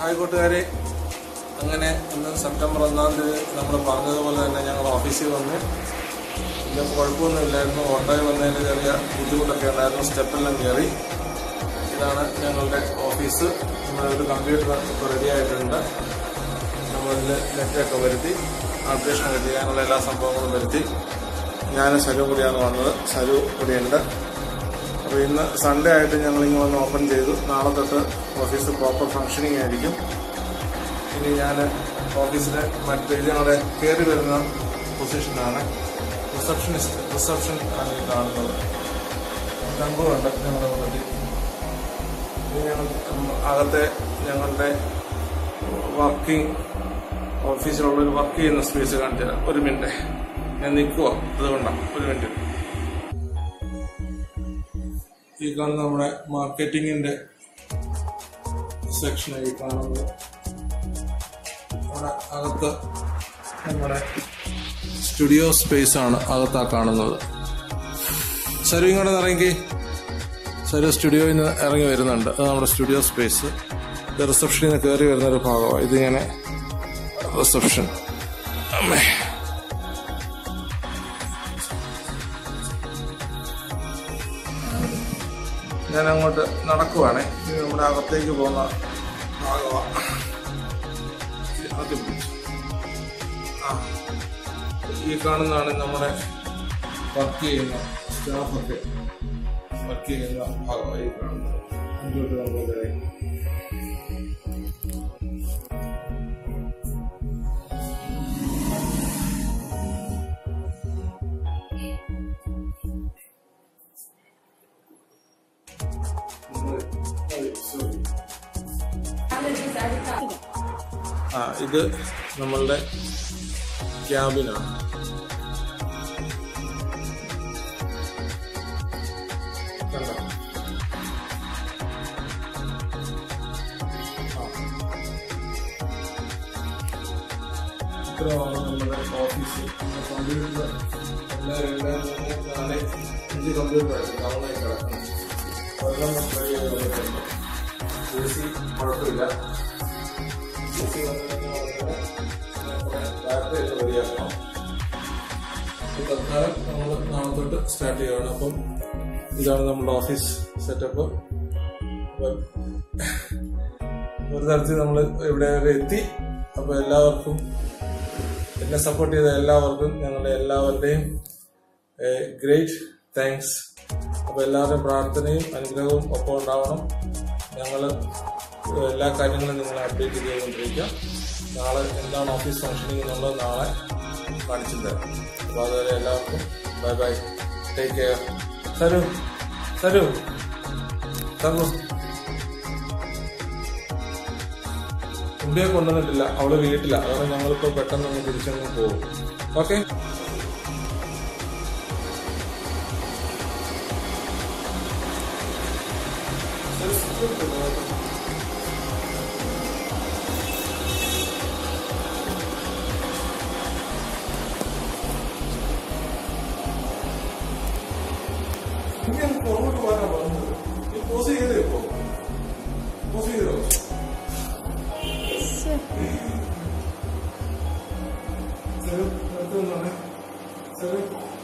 Hi കൂട്ടുകാരെ അങ്ങനെ ഇന്ന് സെപ്റ്റംബർ ഒന്നാം തീയതി നമ്മൾ പറഞ്ഞതുപോലെ തന്നെ ഞങ്ങൾ ഓഫീസിൽ വന്ന് ഇന്ന് കുഴപ്പമൊന്നുമില്ലായിരുന്നു ഓട്ടോയിൽ വന്നതിന് ചെറിയ ബുദ്ധിമുട്ടൊക്കെ ഉണ്ടായിരുന്നു സ്റ്റെപ്പെല്ലാം കയറി ഇതാണ് ഞങ്ങളുടെ ഓഫീസ് നമ്മുടെ ഒരു കമ്പ്യൂട്ടർ ഇപ്പോൾ റെഡി ആയിട്ടുണ്ട് നമ്മളിൽ നെറ്റൊക്കെ വരുത്തി അപ്ഡേഷൻ ഒക്കെ ചെയ്യാനുള്ള എല്ലാ സംഭവങ്ങളും വരുത്തി ഞാൻ സരു കൂടിയാണ് വന്നത് സരു കൂടിയുണ്ട് അപ്പോൾ ഇന്ന് സൺഡേ ആയിട്ട് ഞങ്ങൾ ഇങ്ങനെ വന്ന് ഓപ്പൺ ചെയ്തു നാളെ തൊട്ട് ഓഫീസ് പ്രോപ്പർ ഫങ്ഷനിങ് ആയിരിക്കും ഇനി ഞാൻ ഓഫീസിലെ മറ്റ് ഇത് ഞങ്ങളുടെ കയറി വരുന്ന പൊസിഷനാണ് റിസപ്ഷനിസ്റ്റ് റിസപ്ഷൻ ആണ് ഈ കാണുന്നത് നമ്പറുണ്ട് ഞങ്ങളുടെ മുന്നിൽ ഇനി ഞങ്ങൾ അകത്തെ ഞങ്ങളുടെ വർക്കിംഗ് ഓഫീസിലുള്ളൊരു വർക്ക് ചെയ്യുന്ന സ്പേസ് കാണിച്ചു തരാം ഒരു മിനിറ്റ് ഞാൻ നിൽക്കുക അതുകൊണ്ടാണ് ഒരു മിനിറ്റ് ഈ കാണുന്ന നമ്മുടെ മാർക്കറ്റിങ്ങിന്റെ സെക്ഷനായി കാണുന്നത് അവിടെ അകത്ത് നമ്മുടെ സ്റ്റുഡിയോ സ്പേസ് ആണ് അകത്താ കാണുന്നത് സരു ഇങ്ങോട്ട് ഇറങ്ങി സരു സ്റ്റുഡിയോയിൽ നിന്ന് ഇറങ്ങി വരുന്നുണ്ട് അത് നമ്മുടെ സ്റ്റുഡിയോ സ്പേസ് ഇത് റിസപ്ഷനിൽ നിന്ന് കയറി വരുന്ന ഒരു ഭാഗമാണ് ഇതിങ്ങനെ റിസപ്ഷൻ അമ്മേ ഞാൻ അങ്ങോട്ട് നടക്കുവാണേ ഇത് നമ്മുടെ അകത്തേക്ക് പോകുന്ന ഭാഗമാണ് ആദ്യം പിടിച്ചു. ആ ഈ കാണുന്നതാണ് നമ്മുടെ വർക്ക് ചെയ്യുന്ന സ്റ്റാഫൊക്കെ വർക്ക് ചെയ്യുന്ന ഭാഗമായി കാണുന്നത് കമ്പ്യൂട്ടർ നമ്മുടെ സോറി ആ ഇത് നമ്മളുടെ ക്യാബിനാണ് കണ്ടോ ആ. ഇത്രയാണ് നമ്മുടെ ഓഫീസ് കമ്പ്യൂട്ടർ എല്ലാ രണ്ട് മൂന്ന് നാല് അഞ്ച് കമ്പ്യൂട്ടറായിട്ട് ഡൗണായി കിടക്കണം വെള്ളം ട്രൈ ചെയ്ത് വന്നിട്ടുണ്ട് എ സി കുഴപ്പമില്ല എ സി ബാറ്ററി ഒക്കെ റെഡിയാക്കണം ഈ തൽക്കാലം നമ്മൾ നാളെ തൊട്ട് സ്റ്റാർട്ട് ചെയ്യുകയാണ് അപ്പം ഇതാണ് നമ്മുടെ ഓഫീസ് സെറ്റപ്പ് ഒരു തരത്തിൽ നമ്മൾ ഇവിടെ വരെ എത്തി അപ്പൊ എല്ലാവർക്കും എന്നെ സപ്പോർട്ട് ചെയ്ത എല്ലാവർക്കും ഞങ്ങളുടെ എല്ലാവരുടെയും ഗ്രേറ്റ് താങ്ക്സ് അപ്പൊ എല്ലാവരുടെയും പ്രാർത്ഥനയും അനുഗ്രഹവും ഒപ്പം ഉണ്ടാവണം ഞങ്ങൾ എല്ലാ കാര്യങ്ങളും നിങ്ങളെ അപ്ഡേറ്റ് ചെയ്തുകൊണ്ടിരിക്കുക നാളെ എന്താണ് ഓഫീസ് ഫംഗ്ഷനിങ് എന്നുള്ളത് നാളെ കാണിച്ചു തരാം അപ്പോൾ അതുവരെ എല്ലാവർക്കും ബൈ ബൈ ടേക്ക് കെയർ സരു സരു തന്നു ഇന്ത്യയെ കൊണ്ടുവന്നിട്ടില്ല അവള് വീട്ടില അതുകൊണ്ട് ഞങ്ങളിപ്പോ പെട്ടെന്ന് ഒന്ന് തിരിച്ചങ്ങ് പോകും ഓക്കെ ഇനി അങ്ങ് പുറകോട്ട് പോകാനാ പറഞ്ഞത് നീ പോസ് ചെയ്തേ ഇപ്പോ പോസ് ചെയ്തോ സരു അടുത്ത് നിന്നോണേ സരു